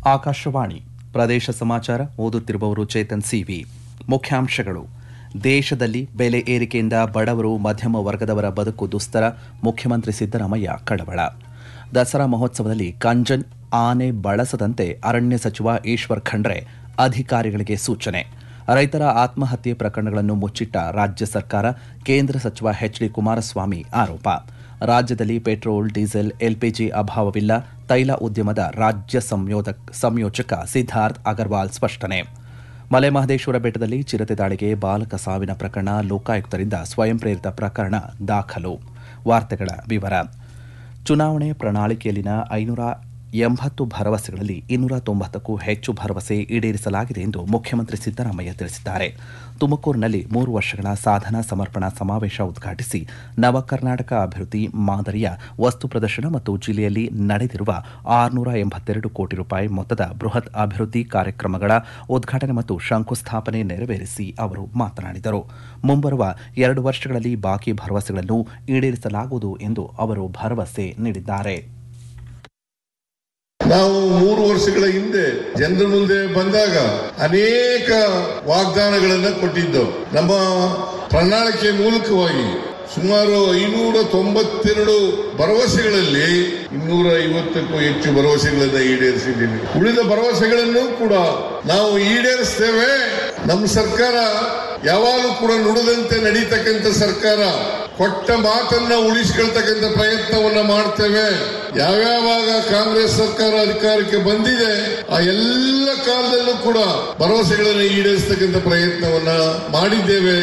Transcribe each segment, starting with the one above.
ಆಕಾಶವಾಣಿ ಪ್ರದೇಶ ಸಮಾಚಾರ ಓದುತ್ತಿರುವವರು ಚೇತನ್ ಸಿವಿ ಮುಖ್ಯಾಂಶಗಳು ದೇಶದಲ್ಲಿ ಬೆಲೆ ಏರಿಕೆಯಿಂದ ಬಡವರು ಮಧ್ಯಮ ವರ್ಗದವರ ಬದುಕು ದುಸ್ತರ ಮುಖ್ಯಮಂತ್ರಿ ಸಿದ್ದರಾಮಯ್ಯ ಕಳವಳ ದಸರಾ ಮಹೋತ್ಸವದಲ್ಲಿ ಕಂಜನ್ ಆನೆ ಬಳಸದಂತೆ ಅರಣ್ಯ ಸಚಿವ ಈಶ್ವರ್ ಖಂಡ್ರೆ ಅಧಿಕಾರಿಗಳಿಗೆ ಸೂಚನೆ ರೈತರ ಆತ್ಮಹತ್ಯೆ ಪ್ರಕರಣಗಳನ್ನು ಮುಚ್ಚಿಟ್ಟ ರಾಜ್ಯ ಸರ್ಕಾರ ಕೇಂದ್ರ ಸಚಿವ ಎಚ್ ಡಿ ಕುಮಾರಸ್ವಾಮಿ ಆರೋಪ ರಾಜ್ಯದಲ್ಲಿ ಪೆಟ್ರೋಲ್ ಡೀಸೆಲ್ ಎಲ್ಪಿಜಿ ಅಭಾವವಿಲ್ಲ ತೈಲ ಉದ್ಯಮದ ರಾಜ್ಯ ಸಂಯೋದಕ್- ಸಂಯೋಜಕ ಸಿದ್ಧಾರ್ಥ್ ಅಗರ್ವಾಲ್ ಸ್ಪಷ್ಟನೆ ಮಲೆ ಮಹದೇಶ್ವರ ಬೆಟ್ಟದಲ್ಲಿ ಚಿರತೆ ದಾಳಿಗೆ ಬಾಲಕ ಸಾವಿನ ಪ್ರಕರಣ ಲೋಕಾಯುಕ್ತರಿಂದ ಸ್ವಯಂ ಪ್ರೇರಿತ ಪ್ರಕರಣ ದಾಖಲು ವಾರ್ತೆಗಳ ವಿವರ ಚುನಾವಣೆ ಪ್ರಣಾಳಿಕೆಯಲ್ಲಿನ ಐನೂರ ಎಂಬತ್ತು ಭರವಸೆಗಳಲ್ಲಿ ಇನ್ನೂರ ತೊಂಬತ್ತಕ್ಕೂ ಹೆಚ್ಚು ಭರವಸೆ ಈಡೇರಿಸಲಾಗಿದೆ ಎಂದು ಮುಖ್ಯಮಂತ್ರಿ ಸಿದ್ದರಾಮಯ್ಯ ತಿಳಿಸಿದ್ದಾರೆ ತುಮಕೂರಿನಲ್ಲಿ ಮೂರು ವರ್ಷಗಳ ಸಾಧನಾ ಸಮರ್ಪಣಾ ಸಮಾವೇಶ ಉದ್ಘಾಟಿಸಿ ನವ ಕರ್ನಾಟಕ ಅಭಿವೃದ್ಧಿ ಮಾದರಿಯ ವಸ್ತು ಪ್ರದರ್ಶನ ಮತ್ತು ಜಿಲ್ಲೆಯಲ್ಲಿ ನಡೆದಿರುವ ಆರುನೂರ ಎಂಬತ್ತೆರಡು ಕೋಟಿ ರೂಪಾಯಿ ಮೊತ್ತದ ಬೃಹತ್ ಅಭಿವೃದ್ಧಿ ಕಾರ್ಯಕ್ರಮಗಳ ಉದ್ಘಾಟನೆ ಮತ್ತು ಶಂಕುಸ್ಥಾಪನೆ ನೆರವೇರಿಸಿ ಅವರು ಮಾತನಾಡಿದರು ಮುಂಬರುವ ಎರಡು ವರ್ಷಗಳಲ್ಲಿ ಬಾಕಿ ಭರವಸೆಗಳನ್ನು ಈಡೇರಿಸಲಾಗುವುದು ಎಂದು ಅವರು ಭರವಸೆ ನೀಡಿದ್ದಾರೆ ನಾವು ಮೂರು ವರ್ಷಗಳ ಹಿಂದೆ ಜನರ ಮುಂದೆ ಬಂದಾಗ ಅನೇಕ ವಾಗ್ದಾನಗಳನ್ನ ಕೊಟ್ಟಿದ್ದೆವು ನಮ್ಮ ಪ್ರಣಾಳಿಕೆ ಮೂಲಕವಾಗಿ ಸುಮಾರು ಐನೂರ ತೊಂಬತ್ತೆರಡು ಭರವಸೆಗಳಲ್ಲಿ ಇನ್ನೂರ ಐವತ್ತಕ್ಕೂ ಹೆಚ್ಚು ಭರವಸೆಗಳನ್ನ ಈಡೇರಿಸಿದ್ದೀವಿ ಉಳಿದ ಭರವಸೆಗಳನ್ನು ಕೂಡ ನಾವು ಈಡೇರಿಸ್ತೇವೆ ನಮ್ಮ ಸರ್ಕಾರ ಯಾವಾಗಲೂ ಕೂಡ ನುಡಿದಂತೆ ನಡೀತಕ್ಕಂಥ ಸರ್ಕಾರ ಕೊಟ್ಟ ಮಾತನ್ನ ಉಳಿಸ್ಕೊಳ್ತಕ್ಕಂಥ ಪ್ರಯತ್ನವನ್ನ ಮಾಡ್ತೇವೆ ಯಾವ್ಯಾವಾಗ ಕಾಂಗ್ರೆಸ್ ಸರ್ಕಾರ ಅಧಿಕಾರಕ್ಕೆ ಬಂದಿದೆ ಆ ಎಲ್ಲ ಕಾಲದಲ್ಲೂ ಕೂಡ ಭರವಸೆಗಳನ್ನು ಈಡೇರಿಸತಕ್ಕಂಥ ಪ್ರಯತ್ನವನ್ನ ಮಾಡಿದ್ದೇವೆ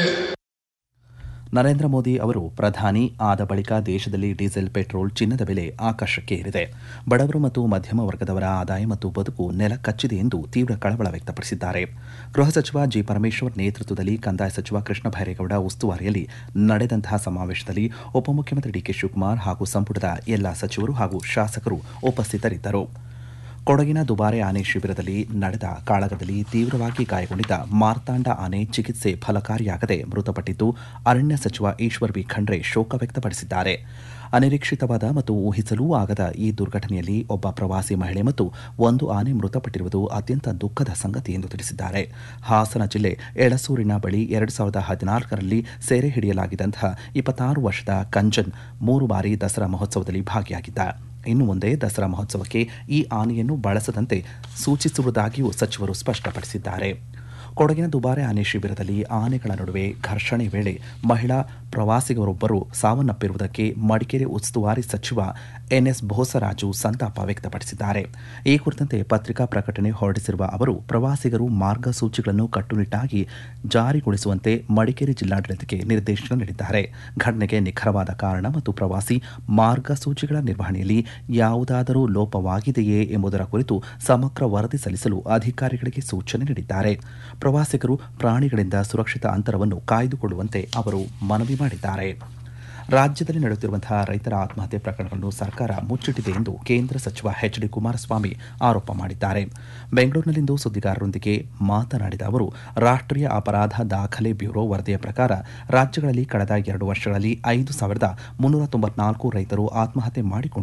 ನರೇಂದ್ರ ಮೋದಿ ಅವರು ಪ್ರಧಾನಿ ಆದ ಬಳಿಕ ದೇಶದಲ್ಲಿ ಡೀಸೆಲ್ ಪೆಟ್ರೋಲ್ ಚಿನ್ನದ ಬೆಲೆ ಆಕಾಶಕ್ಕೆ ಏರಿದೆ ಬಡವರು ಮತ್ತು ಮಧ್ಯಮ ವರ್ಗದವರ ಆದಾಯ ಮತ್ತು ಬದುಕು ನೆಲ ಕಚ್ಚಿದೆ ಎಂದು ತೀವ್ರ ಕಳವಳ ವ್ಯಕ್ತಪಡಿಸಿದ್ದಾರೆ ಗೃಹ ಸಚಿವ ಜಿ ಪರಮೇಶ್ವರ್ ನೇತೃತ್ವದಲ್ಲಿ ಕಂದಾಯ ಸಚಿವ ಕೃಷ್ಣ ಬೈರೇಗೌಡ ಉಸ್ತುವಾರಿಯಲ್ಲಿ ನಡೆದಂತಹ ಸಮಾವೇಶದಲ್ಲಿ ಉಪಮುಖ್ಯಮಂತ್ರಿ ಡಿಕೆ ಶಿವಕುಮಾರ್ ಹಾಗೂ ಸಂಪುಟದ ಎಲ್ಲಾ ಸಚಿವರು ಹಾಗೂ ಶಾಸಕರು ಉಪಸ್ಥಿತರಿದ್ದರು ಕೊಡಗಿನ ದುಬಾರೆ ಆನೆ ಶಿಬಿರದಲ್ಲಿ ನಡೆದ ಕಾಳಗದಲ್ಲಿ ತೀವ್ರವಾಗಿ ಗಾಯಗೊಂಡಿದ್ದ ಮಾರ್ತಾಂಡ ಆನೆ ಚಿಕಿತ್ಸೆ ಫಲಕಾರಿಯಾಗದೆ ಮೃತಪಟ್ಟಿದ್ದು ಅರಣ್ಯ ಸಚಿವ ಈಶ್ವರ್ ಬಿ ಖಂಡ್ರೆ ಶೋಕ ವ್ಯಕ್ತಪಡಿಸಿದ್ದಾರೆ ಅನಿರೀಕ್ಷಿತವಾದ ಮತ್ತು ಊಹಿಸಲೂ ಆಗದ ಈ ದುರ್ಘಟನೆಯಲ್ಲಿ ಒಬ್ಬ ಪ್ರವಾಸಿ ಮಹಿಳೆ ಮತ್ತು ಒಂದು ಆನೆ ಮೃತಪಟ್ಟಿರುವುದು ಅತ್ಯಂತ ದುಃಖದ ಸಂಗತಿ ಎಂದು ತಿಳಿಸಿದ್ದಾರೆ ಹಾಸನ ಜಿಲ್ಲೆ ಎಳಸೂರಿನ ಬಳಿ ಎರಡು ಸಾವಿರದ ಹದಿನಾಲ್ಕರಲ್ಲಿ ಸೆರೆ ಹಿಡಿಯಲಾಗಿದ್ದಂತಹ ಇಪ್ಪತ್ತಾರು ವರ್ಷದ ಕಂಜನ್ ಮೂರು ಬಾರಿ ದಸರಾ ಮಹೋತ್ಸವದಲ್ಲಿ ಭಾಗಿಯಾಗಿದ್ದ ಇನ್ನು ಮುಂದೆ ದಸರಾ ಮಹೋತ್ಸವಕ್ಕೆ ಈ ಆನೆಯನ್ನು ಬಳಸದಂತೆ ಸೂಚಿಸುವುದಾಗಿಯೂ ಸಚಿವರು ಸ್ಪಷ್ಟಪಡಿಸಿದ್ದಾರೆ ಕೊಡಗಿನ ದುಬಾರೆ ಆನೆ ಶಿಬಿರದಲ್ಲಿ ಆನೆಗಳ ನಡುವೆ ಘರ್ಷಣೆ ವೇಳೆ ಮಹಿಳಾ ಪ್ರವಾಸಿಗರೊಬ್ಬರು ಸಾವನ್ನಪ್ಪಿರುವುದಕ್ಕೆ ಮಡಿಕೇರಿ ಉಸ್ತುವಾರಿ ಸಚಿವ ಎನ್ಎಸ್ ಬೋಸರಾಜು ಸಂತಾಪ ವ್ಯಕ್ತಪಡಿಸಿದ್ದಾರೆ ಈ ಕುರಿತಂತೆ ಪತ್ರಿಕಾ ಪ್ರಕಟಣೆ ಹೊರಡಿಸಿರುವ ಅವರು ಪ್ರವಾಸಿಗರು ಮಾರ್ಗಸೂಚಿಗಳನ್ನು ಕಟ್ಟುನಿಟ್ಟಾಗಿ ಜಾರಿಗೊಳಿಸುವಂತೆ ಮಡಿಕೇರಿ ಜಿಲ್ಲಾಡಳಿತಕ್ಕೆ ನಿರ್ದೇಶನ ನೀಡಿದ್ದಾರೆ ಘಟನೆಗೆ ನಿಖರವಾದ ಕಾರಣ ಮತ್ತು ಪ್ರವಾಸಿ ಮಾರ್ಗಸೂಚಿಗಳ ನಿರ್ವಹಣೆಯಲ್ಲಿ ಯಾವುದಾದರೂ ಲೋಪವಾಗಿದೆಯೇ ಎಂಬುದರ ಕುರಿತು ಸಮಗ್ರ ವರದಿ ಸಲ್ಲಿಸಲು ಅಧಿಕಾರಿಗಳಿಗೆ ಸೂಚನೆ ನೀಡಿದ್ದಾರೆ ಪ್ರವಾಸಿಗರು ಪ್ರಾಣಿಗಳಿಂದ ಸುರಕ್ಷಿತ ಅಂತರವನ್ನು ಕಾಯ್ದುಕೊಳ್ಳುವಂತೆ ಅವರು ಮನವಿ ಮಾಡಿದ್ದಾರೆ ರಾಜ್ಯದಲ್ಲಿ ನಡೆಯುತ್ತಿರುವಂತಹ ರೈತರ ಆತ್ಮಹತ್ಯೆ ಪ್ರಕರಣಗಳನ್ನು ಸರ್ಕಾರ ಮುಚ್ಚಿಟ್ಟಿದೆ ಎಂದು ಕೇಂದ್ರ ಸಚಿವ ಎಚ್ ಡಿ ಕುಮಾರಸ್ವಾಮಿ ಆರೋಪ ಮಾಡಿದ್ದಾರೆ ಬೆಂಗಳೂರಿನಲ್ಲಿಂದು ಸುದ್ದಿಗಾರರೊಂದಿಗೆ ಮಾತನಾಡಿದ ಅವರು ರಾಷ್ಟ್ರೀಯ ಅಪರಾಧ ದಾಖಲೆ ಬ್ಯೂರೋ ವರದಿಯ ಪ್ರಕಾರ ರಾಜ್ಯಗಳಲ್ಲಿ ಕಳೆದ ಎರಡು ವರ್ಷಗಳಲ್ಲಿ ಐದು ಸಾವಿರದ ಮುನ್ನೂರ ತೊಂಬತ್ನಾಲ್ಕು ರೈತರು ಆತ್ಮಹತ್ಯೆ ಮಾಡಿಕೊಂಡಿದ್ದಾರೆ